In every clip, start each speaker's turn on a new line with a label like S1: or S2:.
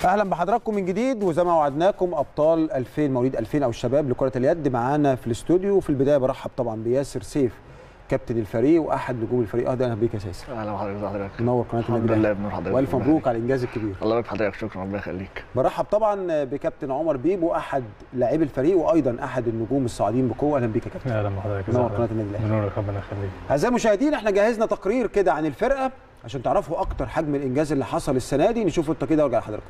S1: اهلا بحضراتكم من جديد وزي ما وعدناكم ابطال 2000 مواليد 2000 او الشباب لكره اليد معانا في الاستوديو وفي البدايه برحب طبعا بياسر سيف كابتن الفريق واحد نجوم الفريق اهلا بيك يا ياسر
S2: اهلا بحضرتك حضرتك
S1: منور قناه
S2: الحمد
S1: النادي
S2: لله
S1: الأهلي.
S2: بنور حضرتك
S1: والف
S2: ربنا
S1: مبروك على الانجاز الكبير
S2: الله يبارك في حضرتك شكرا ربنا يخليك
S1: برحب طبعا بكابتن عمر بيبو احد لاعبي الفريق وايضا احد النجوم الصاعدين بقوه اهلا بيك يا كابتن
S3: اهلا بحضرتك
S1: منور قناه النادي الاهلي
S3: منورك ربنا يخليك
S1: اعزائي المشاهدين احنا جهزنا تقرير كده عن الفرقه عشان تعرفوا اكتر حجم الانجاز اللي حصل السنه دي نشوفه انت كده وارجع لحضراتكم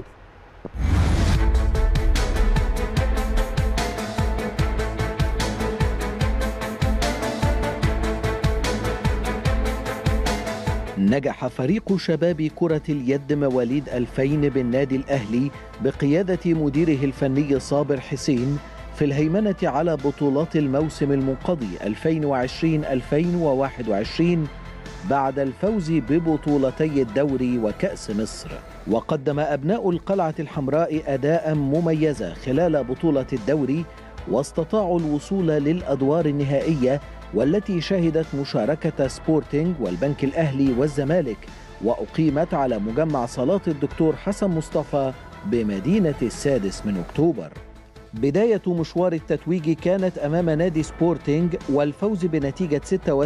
S4: نجح فريق شباب كرة اليد مواليد 2000 بالنادي الأهلي بقيادة مديره الفني صابر حسين في الهيمنة على بطولات الموسم المنقضي 2020-2021 بعد الفوز ببطولتي الدوري وكأس مصر وقدم أبناء القلعة الحمراء أداء مميزا خلال بطولة الدوري واستطاعوا الوصول للأدوار النهائية والتي شهدت مشاركة سبورتينج والبنك الأهلي والزمالك وأقيمت على مجمع صلاة الدكتور حسن مصطفى بمدينة السادس من أكتوبر بداية مشوار التتويج كانت أمام نادي سبورتينج والفوز بنتيجة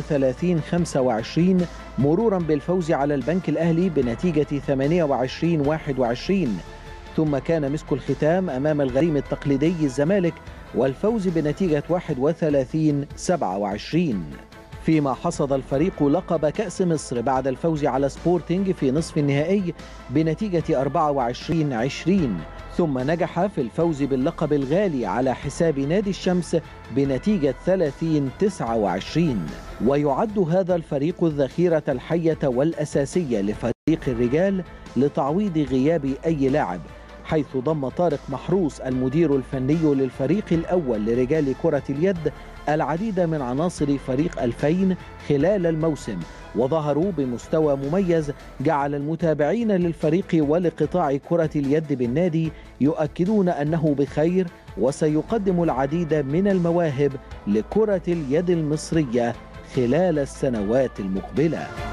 S4: 36-25 مرورا بالفوز على البنك الأهلي بنتيجة 28-21 ثم كان مسك الختام أمام الغريم التقليدي الزمالك والفوز بنتيجة 31 27 فيما حصد الفريق لقب كأس مصر بعد الفوز على سبورتينج في نصف النهائي بنتيجة 24 20 ثم نجح في الفوز باللقب الغالي على حساب نادي الشمس بنتيجة 30 29 ويعد هذا الفريق الذخيرة الحية والأساسية لفريق الرجال لتعويض غياب أي لاعب حيث ضم طارق محروس المدير الفني للفريق الأول لرجال كرة اليد العديد من عناصر فريق 2000 خلال الموسم وظهروا بمستوى مميز جعل المتابعين للفريق ولقطاع كرة اليد بالنادي يؤكدون أنه بخير وسيقدم العديد من المواهب لكرة اليد المصرية خلال السنوات المقبله